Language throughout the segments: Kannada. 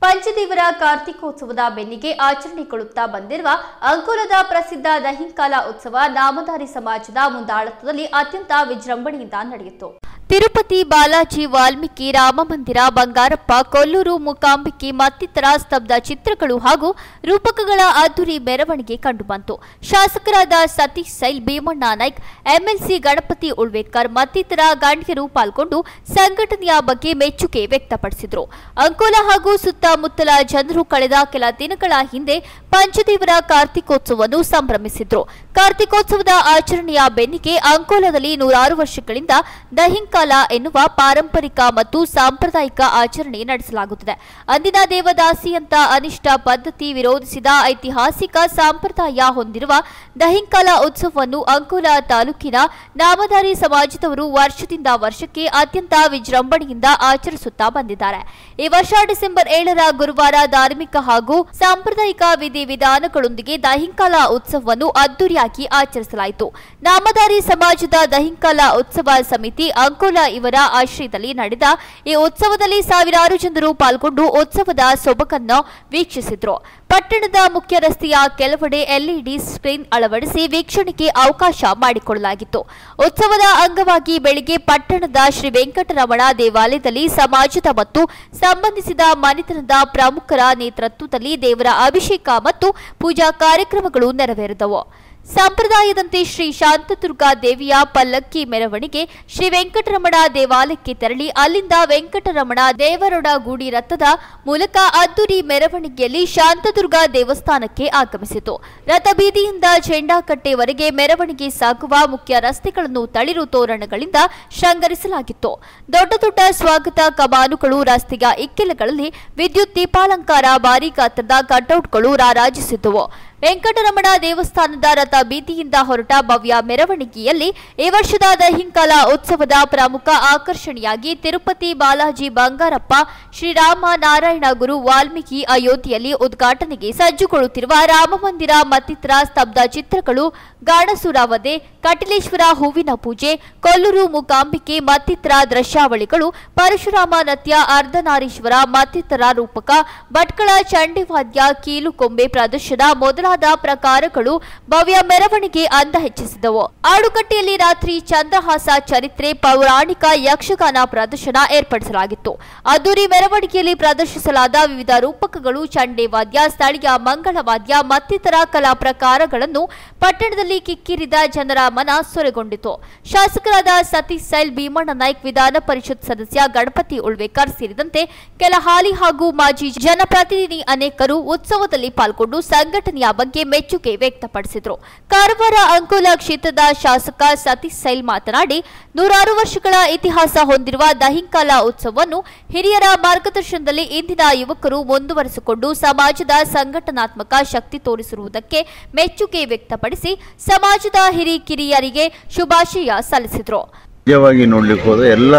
ಪಂಚದೇವರ ಕಾರ್ತಿಕೋತ್ಸವದ ಬೆನ್ನಿಗೆ ಆಚರಣೆಗೊಳ್ಳುತ್ತಾ ಬಂದಿರುವ ಅಂಕೋಲದ ಪ್ರಸಿದ್ಧ ದಹಿಂಕಾಲ ಉತ್ಸವ ನಾಮಧಾರಿ ಸಮಾಜದ ಮುಂದಾಳತ್ವದಲ್ಲಿ ಅತ್ಯಂತ ವಿಜೃಂಭಣೆಯಿಂದ ನಡೆಯಿತು ತಿರುಪತಿ ಬಾಲಾಜಿ ವಾಲ್ಮೀಕಿ ರಾಮಮಂದಿರ ಬಂಗಾರಪ್ಪ ಕೊಲ್ಲೂರು ಮೂಕಾಂಬಿಕೆ ಮತ್ತಿತರ ಸ್ತಬ್ಧ ಚಿತ್ರಗಳು ಹಾಗೂ ರೂಪಕಗಳ ಅದ್ದೂರಿ ಮೆರವಣಿಗೆ ಕಂಡುಬಂತು ಶಾಸಕರಾದ ಸತೀಶ್ ಸೈಲ್ ಭೀಮಣ್ಣ ನಾಯ್ಕ್ ಎಂಎಲ್ಸಿ ಗಣಪತಿ ಉಳ್ವೇಕರ್ ಮತ್ತಿತರ ಗಣ್ಯರು ಪಾಲ್ಗೊಂಡು ಸಂಘಟನೆಯ ಬಗ್ಗೆ ಮೆಚ್ಚುಗೆ ವ್ಯಕ್ತಪಡಿಸಿದರು ಅಂಕೋಲ ಹಾಗೂ ಸುತ್ತಮುತ್ತಲ ಜನರು ಕಳೆದ ಕೆಲ ದಿನಗಳ ಹಿಂದೆ ಪಂಚದೇವರ ಕಾರ್ತಿಕೋತ್ಸವವನ್ನು ಸಂಭ್ರಮಿಸಿದ್ರು ಕಾರ್ತಿಕೋತ್ಸವದ ಆಚರಣೆಯ ಬೆನ್ನಿಗೆ ಅಂಕೋಲದಲ್ಲಿ ನೂರಾರು ವರ್ಷಗಳಿಂದ ದಹಿಂಕಾಲ ಎನ್ನುವ ಪಾರಂಪರಿಕ ಮತ್ತು ಸಾಂಪ್ರದಾಯಿಕ ಆಚರಣೆ ನಡೆಸಲಾಗುತ್ತದೆ ಅಂದಿನ ದೇವದಾಸಿ ಅಂತ ಅನಿಷ್ಟ ಪದ್ಧತಿ ವಿರೋಧಿಸಿದ ಐತಿಹಾಸಿಕ ಸಂಪ್ರದಾಯ ಹೊಂದಿರುವ ದಹಿಂಕಾಲ ಉತ್ಸವವನ್ನು ಅಂಕೋಲ ತಾಲೂಕಿನ ನಾಮಧಾರಿ ಸಮಾಜದವರು ವರ್ಷದಿಂದ ವರ್ಷಕ್ಕೆ ಅತ್ಯಂತ ವಿಜೃಂಭಣೆಯಿಂದ ಆಚರಿಸುತ್ತಾ ಬಂದಿದ್ದಾರೆ ಈ ವರ್ಷ ಡಿಸೆಂಬರ್ ಏಳರ ಗುರುವಾರ ಧಾರ್ಮಿಕ ಹಾಗೂ ಸಾಂಪ್ರದಾಯಿಕ ವಿಧಿವಿಧಾನಗಳೊಂದಿಗೆ ದಹಿಂಕಾಲ ಉತ್ಸವವನ್ನು ಅದ್ದೂರಿಯಾಗಿ ಆಚರಿಸಲಾಯಿತು ನಾಮಧಾರಿ ಸಮಾಜದ ದಹಿಂಕಾಲ ಉತ್ಸವ ಸಮಿತಿ ಅಂಕೋಲ ಇವರ ಆಶ್ರಯದಲ್ಲಿ ನಡೆದ ಈ ಉತ್ಸವದಲ್ಲಿ ಸಾವಿರಾರು ಜನರು ಪಾಲ್ಗೊಂಡು ಉತ್ಸವದ ಸೊಬಗನ್ನು ವೀಕ್ಷಿಸಿದ್ರು ಪಟ್ಟಣದ ಮುಖ್ಯ ರಸ್ತೆಯ ಕೆಲವೆಡೆ ಎಲ್ಇಡಿ ಸ್ಕ್ರೀನ್ ಅಳವಡಿಸಿ ವೀಕ್ಷಣೆಗೆ ಅವಕಾಶ ಮಾಡಿಕೊಡಲಾಗಿತ್ತು ಉತ್ಸವದ ಅಂಗವಾಗಿ ಬೆಳಿಗ್ಗೆ ಪಟ್ಟಣದ ಶ್ರೀ ವೆಂಕಟರಮಣ ದೇವಾಲಯದಲ್ಲಿ ಸಮಾಜದ ಮತ್ತು ಸಂಬಂಧಿಸಿದ ಮನೆತನದ ಪ್ರಮುಖರ ನೇತೃತ್ವದಲ್ಲಿ ದೇವರ ಅಭಿಷೇಕ ಮತ್ತು ಪೂಜಾ ಕಾರ್ಯಕ್ರಮಗಳು ನೆರವೇರಿದವು ಸಂಪ್ರದಾಯದಂತೆ ಶ್ರೀ ಶಾಂತದುರ್ಗಾ ದೇವಿಯ ಪಲ್ಲಕ್ಕಿ ಮೆರವಣಿಗೆ ಶ್ರೀ ವೆಂಕಟರಮಣ ದೇವಾಲಯಕ್ಕೆ ತೆರಳಿ ಅಲ್ಲಿಂದ ವೆಂಕಟರಮಣ ದೇವರೊಡ ಗೂಡಿ ರಥದ ಮೂಲಕ ಅದ್ದೂರಿ ಮೆರವಣಿಗೆಯಲ್ಲಿ ಶಾಂತದುರ್ಗಾ ದೇವಸ್ಥಾನಕ್ಕೆ ಆಗಮಿಸಿತು ರಥಬೀದಿಯಿಂದ ಚೆಂಡಾಕಟ್ಟೆವರೆಗೆ ಮೆರವಣಿಗೆ ಸಾಗುವ ಮುಖ್ಯ ರಸ್ತೆಗಳನ್ನು ತಳಿರು ತೋರಣಗಳಿಂದ ಶೃಂಗರಿಸಲಾಗಿತ್ತು ದೊಡ್ಡ ದೊಡ್ಡ ಸ್ವಾಗತ ಕಮಾನುಗಳು ರಸ್ತೆಯ ಇಕ್ಕೆಲಗಳಲ್ಲಿ ವಿದ್ಯುತ್ ದೀಪಾಲಂಕಾರ ಭಾರೀ ಗಾತ್ರದ ಕಟೌಟ್ಗಳು ರಾರಾಜಿಸಿದ್ದವು ವೆಂಕಟರಮಣ ದೇವಸ್ಥಾನದ ರಥ ಬೀದಿಯಿಂದ ಹೊರಟ ಭವ್ಯ ಮೆರವಣಿಗೆಯಲ್ಲಿ ಈ ವರ್ಷದ ದಹಿಂಕಾಲ ಉತ್ಸವದ ಪ್ರಮುಖ ಆಕರ್ಷಣೆಯಾಗಿ ತಿರುಪತಿ ಬಾಲಾಜಿ ಬಂಗಾರಪ್ಪ ಶ್ರೀರಾಮ ನಾರಾಯಣ ಗುರು ವಾಲ್ಮೀಕಿ ಅಯೋಧ್ಯೆಯಲ್ಲಿ ಉದ್ಘಾಟನೆಗೆ ಸಜ್ಜುಗೊಳ್ಳುತ್ತಿರುವ ರಾಮಮಂದಿರ ಮತ್ತಿತರ ಸ್ತಬ್ಧ ಚಿತ್ರಗಳು ಗಾಣಸುರಾವದೆ ಕಟಿಲೇಶ್ವರ ಹೂವಿನ ಪೂಜೆ ಕೊಲ್ಲೂರು ಮೂಕಾಂಬಿಕೆ ಮತ್ತಿತರ ದೃಶ್ಯಾವಳಿಗಳು ಪರಶುರಾಮ ನತ್ಯ ಅರ್ಧನಾರೀಶ್ವರ ಮತ್ತಿತರ ರೂಪಕ ಭಟ್ಕಳ ಚಂಡಿವಾದ್ಯ ಕೀಲುಕೊಂಬೆ ಪ್ರದರ್ಶನ ಮೊದಲಾದ ಪ್ರಕಾರಗಳು ಭವ್ಯ ಮೆರವಣಿಗೆ ಅಂದ ಹೆಚ್ಚಿಸಿದವು ಆಡುಕಟ್ಟೆಯಲ್ಲಿ ರಾತ್ರಿ ಚಂದ್ರಹಾಸ ಚರಿತ್ರೆ ಪೌರಾಣಿಕ ಯಕ್ಷಗಾನ ಪ್ರದರ್ಶನ ಏರ್ಪಡಿಸಲಾಗಿತ್ತು ಅದ್ದೂರಿ ಮೆರವಣಿಗೆಯಲ್ಲಿ ಪ್ರದರ್ಶಿಸಲಾದ ವಿವಿಧ ರೂಪಕಗಳು ಚಂಡೇವಾದ್ಯ ಸ್ಥಳೀಯ ಮಂಗಳವಾದ್ಯ ಮತ್ತಿತರ ಕಲಾ ಪ್ರಕಾರಗಳನ್ನು ಪಟ್ಟಣದಲ್ಲಿ ಕಿಕ್ಕಿರಿದ ಜನರ ಮನ ಸೊರೆಗೊಂಡಿತು ಶಾಸಕರಾದ ಸತೀಶ್ ಸೈಲ್ ಭೀಮಣ್ಣ ನಾಯ್ಕ್ ವಿಧಾನ ಪರಿಷತ್ ಸದಸ್ಯ ಗಣಪತಿ ಉಳ್ವೇಕರ್ ಸೇರಿದಂತೆ ಕೆಲ ಹಾಲಿ ಹಾಗೂ ಮಾಜಿ ಜನಪ್ರತಿನಿಧಿ ಅನೇಕರು ಉತ್ಸವದಲ್ಲಿ ಪಾಲ್ಗೊಂಡು ಸಂಘಟನೆಯ ಬಗ್ಗೆ ಮೆಚ್ಚುಗೆ ವ್ಯಕ್ತಪಡಿಸಿದರು ಕಾರವಾರ ಅಂಕೋಲ ಕ್ಷೇತ್ರದ ಶಾಸಕ ಸತೀಶ್ ಸೈಲ್ ಮಾತನಾಡಿ ನೂರಾರು ವರ್ಷಗಳ ಇತಿಹಾಸ ಹೊಂದಿರುವ ದಹಿಂಕಾಲ ಉತ್ಸವವನ್ನು ಹಿರಿಯರ ಮಾರ್ಗದರ್ಶನದಲ್ಲಿ ಇಂದಿನ ಯುವಕರು ಮುಂದುವರೆಸಿಕೊಂಡು ಸಮಾಜದ ಸಂಘಟನಾತ್ಮಕ ಶಕ್ತಿ ತೋರಿಸಿರುವುದಕ್ಕೆ ಮೆಚ್ಚುಗೆ ವ್ಯಕ್ತಪಡಿಸಿ ಸಮಾಜದ ಹಿರಿಕಿರಿಯರಿಗೆ ಶುಭಾಶಯ ಸಲ್ಲಿಸಿದರು ನಿಜವಾಗಿ ನೋಡ್ಲಿಕ್ಕೆ ಹೋದರೆ ಎಲ್ಲ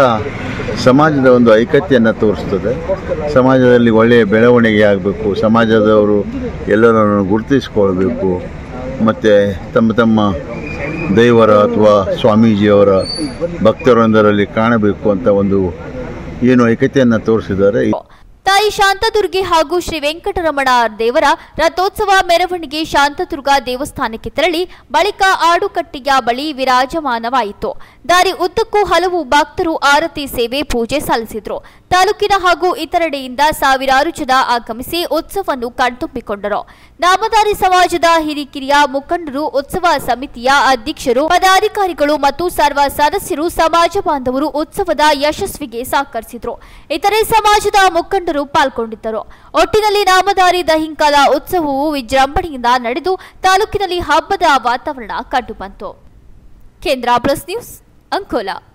ಸಮಾಜದ ಒಂದು ಐಕ್ಯತೆಯನ್ನು ತೋರಿಸ್ತದೆ ಸಮಾಜದಲ್ಲಿ ಒಳ್ಳೆಯ ಬೆಳವಣಿಗೆ ಆಗಬೇಕು ಸಮಾಜದವರು ಎಲ್ಲರನ್ನು ಗುರುತಿಸ್ಕೊಳ್ಬೇಕು ಮತ್ತು ತಮ್ಮ ತಮ್ಮ ದೈವರ ಅಥವಾ ಸ್ವಾಮೀಜಿಯವರ ಭಕ್ತರೊಂದರಲ್ಲಿ ಕಾಣಬೇಕು ಅಂತ ಒಂದು ಏನು ಐಕ್ಯತೆಯನ್ನು ತೋರಿಸಿದ್ದಾರೆ ತಾಯಿ ಶಾಂತದುರ್ಗೆ ಹಾಗೂ ಶ್ರೀ ವೆಂಕಟರಮಣ ದೇವರ ರಥೋತ್ಸವ ಮೆರವಣಿಗೆ ಶಾಂತದುರ್ಗ ದೇವಸ್ಥಾನಕ್ಕೆ ತೆರಳಿ ಬಳಿಕ ಆಡುಕಟ್ಟೆಯ ಬಳಿ ವಿರಾಜಮಾನವಾಯಿತು ದಾರಿ ಉದ್ದಕ್ಕೂ ಹಲವು ಭಕ್ತರು ಆರತಿ ಸೇವೆ ಪೂಜೆ ಸಲ್ಲಿಸಿದ್ರು ತಾಲೂಕಿನ ಹಾಗೂ ಇತರೆಡೆಯಿಂದ ಸಾವಿರಾರು ಜನ ಆಗಮಿಸಿ ಉತ್ಸವವನ್ನು ಕಣ್ತುಂಬಿಕೊಂಡರು ನಾಮಧಾರಿ ಸಮಾಜದ ಹಿರಿಕಿರಿಯ ಮುಖಂಡರು ಉತ್ಸವ ಸಮಿತಿಯ ಅಧ್ಯಕ್ಷರು ಪದಾಧಿಕಾರಿಗಳು ಮತ್ತು ಸರ್ವ ಸದಸ್ಯರು ಸಮಾಜ ಬಾಂಧವರು ಉತ್ಸವದ ಯಶಸ್ವಿಗೆ ಸಹಕರಿಸಿದ್ರು ಇತರೆ ಸಮಾಜದ ಮುಖಂಡರು ಪಾಲ್ಗೊಂಡಿದ್ದರು ಒಟ್ಟಿನಲ್ಲಿ ನಾಮಧಾರಿ ದಹಿಂಕಾಲ ಉತ್ಸವವು ವಿಜೃಂಭಣೆಯಿಂದ ನಡೆದು ತಾಲೂಕಿನಲ್ಲಿ ಹಬ್ಬದ ವಾತಾವರಣ ಕಂಡುಬಂತು ಕೇಂದ್ರ ಪ್ಲಸ್ ನ್ಯೂಸ್ ಅಂಕೋಲಾ